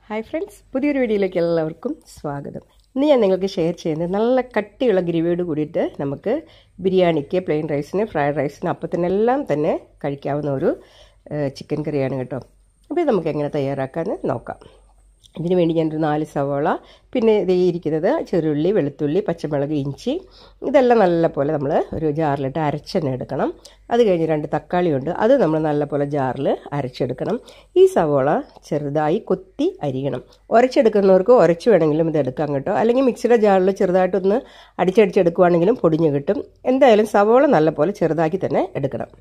hi friends പുതിയൊരു വീഡിയോയിലേക്ക് എല്ലാവർക്കും സ്വാഗതം ഇന്ന് ഞാൻ നിങ്ങൾക്ക് ഷെയർ ചെയ്യുന്നത് നല്ല കട്ടിയുള്ള ഗ്രേവിയോട് കൂടിയിട്ട് നമുക്ക് ബിരിയാണിക്ക് പ്ലെയിൻ റൈസിന് ഫ്രൈഡ് റൈസിന് അപ്പത്തിനെല്ലാം തന്നെ കഴിക്കാവുന്ന ഒരു ചിക്കൻ കറിയാണ് കേട്ടോ അപ്പോൾ ഇത് നമുക്ക് എങ്ങനെ തയ്യാറാക്കാമെന്ന് നോക്കാം ഇതിന് വേണ്ടി ഞാനൊരു നാല് സവോള പിന്നെ ഇത് ഇരിക്കുന്നത് ചെറുള്ളി വെളുത്തുള്ളി പച്ചമുളക് ഇഞ്ചി ഇതെല്ലാം നല്ലപോലെ നമ്മൾ ഒരു ജാറിലിട്ട് അരച്ചെണ്ണ എടുക്കണം അത് കഴിഞ്ഞ് രണ്ട് തക്കാളി ഉണ്ട് അത് നമ്മൾ നല്ലപോലെ ജാറിൽ അരച്ചെടുക്കണം ഈ സവോള ചെറുതായി കൊത്തി അരിയണം ഉരച്ചെടുക്കുന്നവർക്ക് ഉരച്ച് വേണമെങ്കിലും ഇത് എടുക്കാം കേട്ടോ അല്ലെങ്കിൽ മിക്സിയുടെ ജാറിൽ ചെറുതായിട്ടൊന്ന് അടിച്ചടിച്ചെടുക്കുവാണെങ്കിലും പൊടിഞ്ഞ് കിട്ടും എന്തായാലും സവോള നല്ലപോലെ ചെറുതാക്കി തന്നെ എടുക്കണം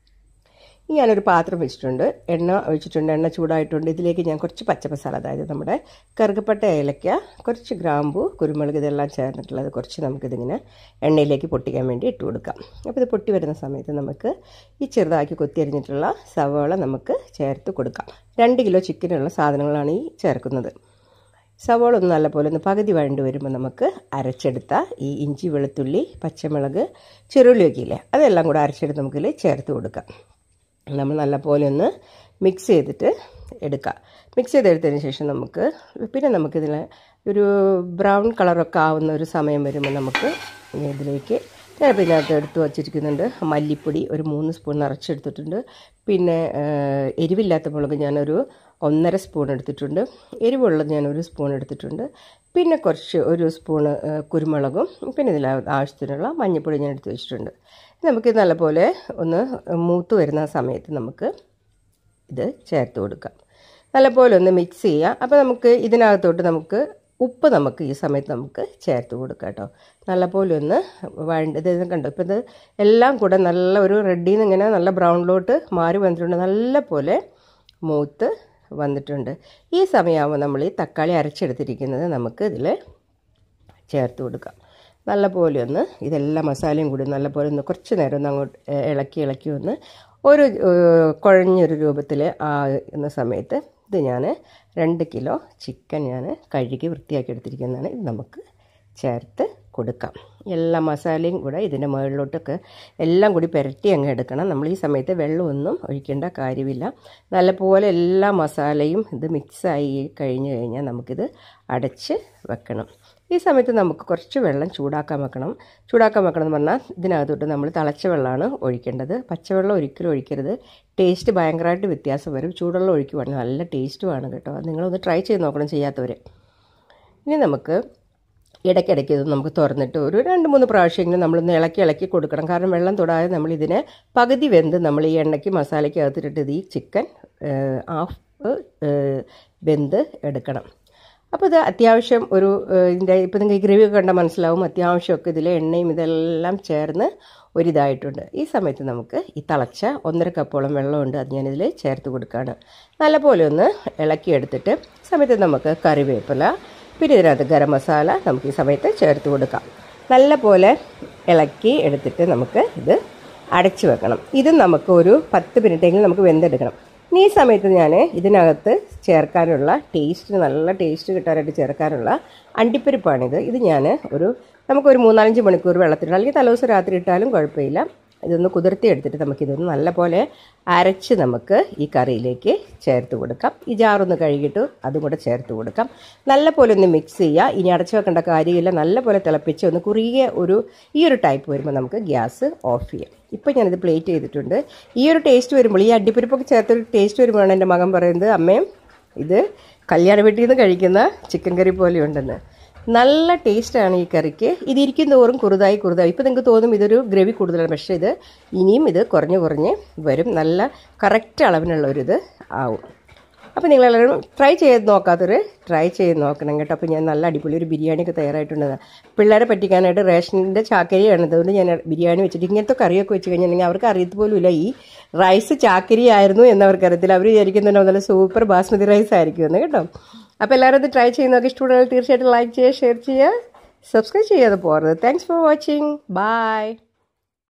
ഞാനൊരു പാത്രം വെച്ചിട്ടുണ്ട് എണ്ണ ഒഴിച്ചിട്ടുണ്ട് എണ്ണ ചൂടായിട്ടുണ്ട് ഇതിലേക്ക് ഞാൻ കുറച്ച് പച്ച മസാല അതായത് നമ്മുടെ കറുകപ്പട്ട ഏലക്ക കുറച്ച് ഗ്രാമ്പു കുരുമുളക് ഇതെല്ലാം ചേർന്നിട്ടുള്ളത് കുറച്ച് നമുക്കിതിങ്ങനെ എണ്ണയിലേക്ക് പൊട്ടിക്കാൻ വേണ്ടി ഇട്ട് കൊടുക്കാം അപ്പോൾ ഇത് പൊട്ടി വരുന്ന സമയത്ത് നമുക്ക് ഈ ചെറുതാക്കി കൊത്തിയരിഞ്ഞിട്ടുള്ള സവാള നമുക്ക് ചേർത്ത് കൊടുക്കാം രണ്ട് കിലോ ചിക്കനുള്ള സാധനങ്ങളാണ് ഈ ചേർക്കുന്നത് സവാള ഒന്ന് നല്ലപോലെ ഒന്ന് പകുതി വഴണ്ട് വരുമ്പോൾ നമുക്ക് അരച്ചെടുത്ത ഈ ഇഞ്ചി വെളുത്തുള്ളി പച്ചമുളക് ചെറുള്ളിയൊക്കെ ഇല്ലേ അതെല്ലാം കൂടെ അരച്ചെടുത്ത് നമുക്കിതിൽ ചേർത്ത് കൊടുക്കാം നമ്മൾ നല്ലപോലെ ഒന്ന് മിക്സ് ചെയ്തിട്ട് എടുക്കുക മിക്സ് ചെയ്തെടുത്തതിന് ശേഷം നമുക്ക് പിന്നെ നമുക്കിതിൽ ഒരു ബ്രൗൺ കളറൊക്കെ ആവുന്ന ഒരു സമയം വരുമ്പോൾ നമുക്ക് ഇതിലേക്ക് ഞാനിപ്പോൾ ഇതിനകത്ത് എടുത്ത് വച്ചിരിക്കുന്നുണ്ട് മല്ലിപ്പൊടി ഒരു മൂന്ന് സ്പൂൺ നിറച്ചെടുത്തിട്ടുണ്ട് പിന്നെ എരിവില്ലാത്ത മുളക് ഞാനൊരു ഒന്നര സ്പൂൺ എടുത്തിട്ടുണ്ട് എരിവുള്ളത് ഞാൻ ഒരു സ്പൂൺ എടുത്തിട്ടുണ്ട് പിന്നെ കുറച്ച് ഒരു സ്പൂണ് കുരുമുളകും പിന്നെ ഇതിൽ ആവശ്യത്തിനുള്ള മഞ്ഞൾപ്പൊടി ഞാൻ എടുത്ത് വെച്ചിട്ടുണ്ട് നമുക്ക് നല്ലപോലെ ഒന്ന് മൂത്ത് വരുന്ന സമയത്ത് നമുക്ക് ഇത് ചേർത്ത് കൊടുക്കാം നല്ലപോലെ ഒന്ന് മിക്സ് ചെയ്യുക അപ്പോൾ നമുക്ക് ഇതിനകത്തോട്ട് നമുക്ക് ഉപ്പ് നമുക്ക് ഈ സമയത്ത് നമുക്ക് ചേർത്ത് കൊടുക്കാം കേട്ടോ നല്ലപോലെ ഒന്ന് വഴണ്ട് ഇത് കണ്ടോ ഇപ്പോൾ ഇത് എല്ലാം കൂടെ നല്ല ഒരു റെഡിൽ നിന്ന് ഇങ്ങനെ നല്ല ബ്രൗണിലോട്ട് മാറി വന്നിട്ടുണ്ട് നല്ല പോലെ മൂത്ത് വന്നിട്ടുണ്ട് ഈ സമയമാകുമ്പോൾ നമ്മൾ ഈ തക്കാളി അരച്ചെടുത്തിരിക്കുന്നത് നമുക്ക് ഇതിൽ ചേർത്ത് കൊടുക്കാം നല്ലപോലെ ഒന്ന് ഇതെല്ലാം മസാലയും കൂടി നല്ലപോലെ ഒന്ന് കുറച്ച് നേരം ഒന്ന് അങ്ങോട്ട് ഇളക്കി ഇളക്കി ഒന്ന് ഒരു കുഴഞ്ഞൊരു രൂപത്തിൽ ആകുന്ന സമയത്ത് ഇത് ഞാൻ രണ്ട് കിലോ ചിക്കൻ ഞാൻ കഴുകി വൃത്തിയാക്കി എടുത്തിരിക്കുന്നതാണ് ഇത് നമുക്ക് ചേർത്ത് കൊടുക്കാം എല്ലാ മസാലയും കൂടെ ഇതിൻ്റെ മുകളിലോട്ടൊക്കെ എല്ലാം കൂടി പുരട്ടി അങ്ങ് എടുക്കണം നമ്മൾ ഈ സമയത്ത് വെള്ളമൊന്നും ഒഴിക്കേണ്ട കാര്യമില്ല നല്ലപോലെ എല്ലാ മസാലയും ഇത് മിക്സായി കഴിഞ്ഞ് കഴിഞ്ഞാൽ നമുക്കിത് അടച്ച് വെക്കണം ഈ സമയത്ത് നമുക്ക് കുറച്ച് വെള്ളം ചൂടാക്കാൻ വെക്കണം ചൂടാക്കാൻ വെക്കണം എന്ന് പറഞ്ഞാൽ ഇതിനകത്തോട്ട് നമ്മൾ തിളച്ച വെള്ളമാണ് ഒഴിക്കേണ്ടത് പച്ചവെള്ളം ഒരിക്കലും ഒഴിക്കരുത് ടേസ്റ്റ് ഭയങ്കരമായിട്ട് വ്യത്യാസം വരും ചൂടുവെള്ളം ഒഴിക്കുവാണെങ്കിൽ നല്ല ടേസ്റ്റുമാണ് കേട്ടോ അത് നിങ്ങളൊന്ന് ട്രൈ ചെയ്ത് നോക്കണം ചെയ്യാത്തവർ ഇനി നമുക്ക് ഇടയ്ക്കിടയ്ക്ക് ഇത് നമുക്ക് തുറന്നിട്ട് ഒരു രണ്ട് മൂന്ന് പ്രാവശ്യമെങ്കിലും നമ്മളൊന്ന് ഇളക്കി ഇളക്കി കൊടുക്കണം കാരണം വെള്ളം തൊടാതെ നമ്മൾ ഇതിനെ പകുതി വെന്ത് നമ്മൾ ഈ എണ്ണയ്ക്ക് മസാലയ്ക്ക് അകത്തിട്ടിട്ട് ഈ ചിക്കൻ ഹാഫ് വെന്ത് എടുക്കണം അപ്പോൾ ഇത് അത്യാവശ്യം ഒരു ഇതിൻ്റെ ഇപ്പോൾ നിങ്ങൾക്ക് ഗ്രേവി കണ്ടാൽ മനസ്സിലാവും അത്യാവശ്യമൊക്കെ ഇതിൽ എണ്ണയും ഇതെല്ലാം ചേർന്ന് ഒരിതായിട്ടുണ്ട് ഈ സമയത്ത് നമുക്ക് ഈ തിളച്ച ഒന്നര കപ്പോളം വെള്ളമുണ്ട് അത് ഞാനിതിൽ ചേർത്ത് കൊടുക്കുകയാണ് നല്ലപോലെ ഒന്ന് ഇളക്കിയെടുത്തിട്ട് സമയത്ത് നമുക്ക് കറിവേപ്പില പിന്നെ ഇതിനകത്ത് ഗരം മസാല നമുക്ക് ഈ സമയത്ത് ചേർത്ത് കൊടുക്കാം നല്ല പോലെ ഇളക്കി എടുത്തിട്ട് നമുക്ക് ഇത് അടച്ചു വെക്കണം ഇത് നമുക്ക് ഒരു പത്ത് മിനിറ്റെങ്കിലും നമുക്ക് വെന്തെടുക്കണം ഇനി ഈ സമയത്ത് ഞാൻ ഇതിനകത്ത് ചേർക്കാനുള്ള ടേസ്റ്റ് നല്ല ടേസ്റ്റ് കിട്ടാനായിട്ട് ചേർക്കാനുള്ള അണ്ടിപ്പരിപ്പാണിത് ഇത് ഞാൻ ഒരു നമുക്കൊരു മൂന്നാലഞ്ച് മണിക്കൂർ വെള്ളത്തിലിടാം അല്ലെങ്കിൽ തലേദിവസം രാത്രി ഇട്ടാലും കുഴപ്പമില്ല ഇതൊന്ന് കുതിർത്തി എടുത്തിട്ട് നമുക്കിതൊന്ന് നല്ലപോലെ അരച്ച് നമുക്ക് ഈ കറിയിലേക്ക് ചേർത്ത് കൊടുക്കാം ഈ ജാറൊന്ന് കഴുകിയിട്ട് അതും കൂടെ ചേർത്ത് കൊടുക്കാം നല്ലപോലെ ഒന്ന് മിക്സ് ചെയ്യുക ഇനി അടച്ചു വെക്കേണ്ട കാര്യമില്ല നല്ലപോലെ തിളപ്പിച്ച് ഒന്ന് കുറുകിയ ഒരു ഈ ഒരു ടൈപ്പ് വരുമ്പോൾ നമുക്ക് ഗ്യാസ് ഓഫ് ചെയ്യാം ഇപ്പോൾ ഞാനിത് പ്ലേറ്റ് ചെയ്തിട്ടുണ്ട് ഈ ഒരു ടേസ്റ്റ് വരുമ്പോൾ ഈ അടിപ്പരിപ്പൊക്കെ ചേർത്തൊരു ടേസ്റ്റ് വരുമ്പോഴാണ് എൻ്റെ മകൻ പറയുന്നത് അമ്മയും ഇത് കല്യാണ വീട്ടിൽ നിന്ന് കഴിക്കുന്ന ചിക്കൻ കറി പോലെ ഉണ്ടെന്ന് നല്ല ടേസ്റ്റാണ് ഈ കറിക്ക് ഇതിരിക്കും തോറും കുറുതായി കുറുതായി ഇപ്പോൾ നിങ്ങൾക്ക് തോന്നും ഇതൊരു ഗ്രേവി കൂടുതലാണ് പക്ഷേ ഇത് ഇനിയും ഇത് കുറഞ്ഞ് കുറഞ്ഞ് വരും നല്ല കറക്റ്റ് അളവിനുള്ളൊരിത് ആവും അപ്പോൾ നിങ്ങളെല്ലാവരും ട്രൈ ചെയ്ത് നോക്കാത്തൊരു ട്രൈ ചെയ്ത് നോക്കണം കേട്ടോ അപ്പോൾ ഞാൻ നല്ല അടിപൊളി ഒരു ബിരിയാണിയൊക്കെ തയ്യാറായിട്ടുണ്ട് പിള്ളേരെ പറ്റിക്കാനായിട്ട് റേഷനിൻ്റെ ചാക്കരിയാണ് അതുകൊണ്ട് ഞാൻ ബിരിയാണി വെച്ചിട്ട് ഇങ്ങനത്തെ കറിയൊക്കെ വെച്ച് കഴിഞ്ഞിട്ടുണ്ടെങ്കിൽ അവർക്ക് അറിയത്ത് പോലുമില്ല ഈ റൈസ് ചാക്കരി ആയിരുന്നു എന്നവർക്ക് അറിയത്തില്ല അവർ വിചാരിക്കുന്നുണ്ടോ നല്ല സൂപ്പർ ബാസ്മതി റൈസ് ആയിരിക്കുമെന്ന് കേട്ടോ അപ്പോൾ എല്ലാവരും ഇത് ട്രൈ ചെയ്ത് നോക്കി ഇഷ്ടമുണ്ടെങ്കിൽ തീർച്ചയായിട്ടും ലൈക്ക് ചെയ്യുക ഷെയർ ചെയ്യുക സബ്സ്ക്രൈബ് ചെയ്യാതെ പോകരുത് താങ്ക്സ് ഫോർ വാച്ചിങ് ബൈ